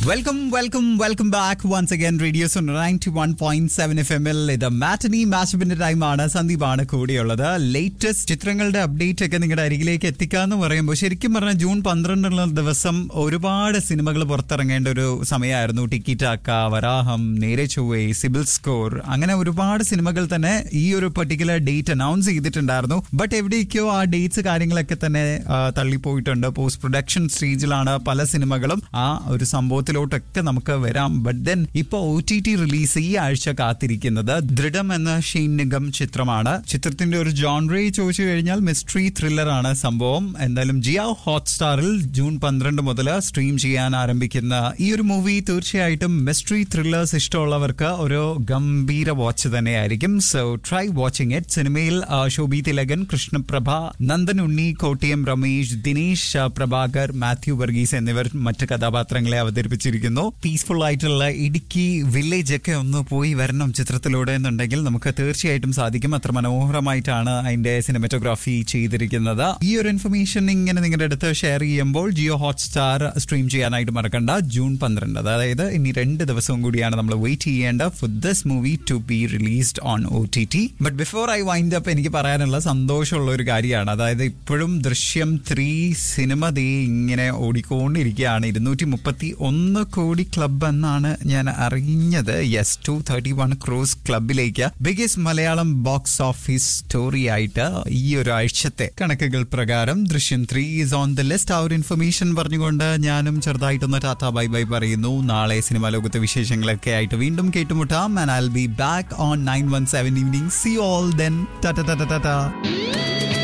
welcome welcome welcome back once again radio ninety one point seven F M L ഇത് മാറ്റനി മാച്ചപ്പിന്റെ ടൈമാണ് സന്ദീപാണ് കൂടിയുള്ളത് ലേറ്റസ്റ്റ് ചിത്രങ്ങളുടെ അപ്ഡേറ്റ് ഒക്കെ നിങ്ങളുടെ അരികിലേക്ക് എത്തിക്കാന്ന് പറയുമ്പോൾ ശരിക്കും പറഞ്ഞാൽ ജൂൺ പന്ത്രണ്ടുള്ള ദിവസം ഒരുപാട് സിനിമകൾ പുറത്തിറങ്ങേണ്ട ഒരു സമയമായിരുന്നു ടിക്കി ടാക്ക വരാഹം നേരെ ചൊവ്വേ സിബിൽ സ്കോർ അങ്ങനെ ഒരുപാട് സിനിമകൾ തന്നെ ഈ ഒരു പെർട്ടിക്കുലർ ഡേറ്റ് അനൗൺസ് ചെയ്തിട്ടുണ്ടായിരുന്നു ബട്ട് എവിടേക്കോ ആ ഡേറ്റ്സ് കാര്യങ്ങളൊക്കെ തന്നെ ആ, തള്ളിപ്പോയിട്ടുണ്ട് പോസ്റ്റ് പ്രൊഡക്ഷൻ സ്റ്റേജിലാണ് പല സിനിമകളും ആ ഒരു സംഭവത്തിലോട്ടൊക്കെ നമുക്ക് വരാം ബട്ട് ദെൻ ഇപ്പൊ ഒ ടി ടി റിലീസ് ഈ ആഴ്ച കാത്തിരിക്കുന്നത് ദൃഢം എന്ന ഷെയ്ൻ നിഗം ചിത്രമാണ് ചിത്രത്തിന്റെ ഒരു ജോൺറേ ചോദിച്ചു കഴിഞ്ഞാൽ മിസ്റ്ററി ത്രില്ലർ ആണ് സംഭവം എന്തായാലും ജിയോ ഹോട്ട്സ്റ്റാറിൽ ജൂൺ പന്ത്രണ്ട് മുതൽ സ്ട്രീം ചെയ്യാൻ ആരംഭിക്കുന്ന ഈ ഒരു മൂവി തീർച്ചയായിട്ടും മിസ്റ്ററി ത്രില്ലേഴ്സ് ഇഷ്ടമുള്ളവർക്ക് ഒരു ഗംഭീര വാച്ച് തന്നെയായിരിക്കും സോ ട്രൈ വാച്ചിങ് ഇറ്റ് സിനിമയിൽ ആ, ശോഭി തിലകൻ കൃഷ്ണപ്രഭ നന്ദൻ ഉണ്ണി കോട്ടയം രമേശ് ദിനേശ് ആ, പ്രഭാകർ മാത്യു വർഗീസ് എന്നിവർ മറ്റ് കഥാപാത്രങ്ങളെ അവതരിപ്പിച്ചിരിക്കുന്നു പീസ്ഫുൾ ആയിട്ടുള്ള ഇടുക്കി വില്ലേജ് ഒക്കെ ഒന്ന് പോയി വരണം ചിത്രത്തിലൂടെ എന്നുണ്ടെങ്കിൽ നമുക്ക് തീർച്ചയായിട്ടും സാധിക്കും അത്ര മനോഹരമായിട്ടാണ് അതിന്റെ സിനിമറ്റോഗ്രാഫി ചെയ്തിരിക്കുന്നത് ഈ ഒരു ഇൻഫർമേഷൻ ഇങ്ങനെ നിങ്ങളുടെ അടുത്ത് ഷെയർ ചെയ്യുമ്പോൾ ജിയോ ഹോട്ട്സ്റ്റാർ സ്ട്രീം ചെയ്യാനായിട്ട് മറക്കണ്ട ജൂൺ പന്ത്രണ്ട് അതായത് ഇനി രണ്ട് ദിവസവും കൂടിയാണ് നമ്മൾ വെയിറ്റ് ചെയ്യേണ്ട for this movie to be released on O T T but before I wind up എനിക്ക് പറയാനുള്ള സന്തോഷമുള്ള ഒരു കാര്യമാണ് അതായത് ഇപ്പോഴും ദൃശ്യം ത്രീ സിനിമ ദേ ഇങ്ങനെ ഓടിക്കൊണ്ടിരിക്കുകയാണ് ഇരുന്നൂറ്റി മുപ്പത്തി ഒന്ന് കോടി ക്ലബ് എന്നാണ് ഞാൻ അറിഞ്ഞത് yes two thirty one crore ക്ലബിലേക്ക് biggest Malayalam box office story ആയിട്ട് ഈ ഒരു ആഴ്ചത്തെ കണക്കുകൾ പ്രകാരം Drishyam three is on the list ആ ഒരു ഇൻഫർമേഷൻ പറഞ്ഞുകൊണ്ട് ഞാനും ചെറുതായിട്ടൊന്ന് ടാറ്റ ബൈ ബൈ പറയുന്നു നാളെ സിനിമാ ലോകത്തെ വിശേഷങ്ങളൊക്കെ ആയിട്ട് വീണ്ടും കേട്ടുമുട്ടാം and I be back on nine one seven evening see all then tata tata Tata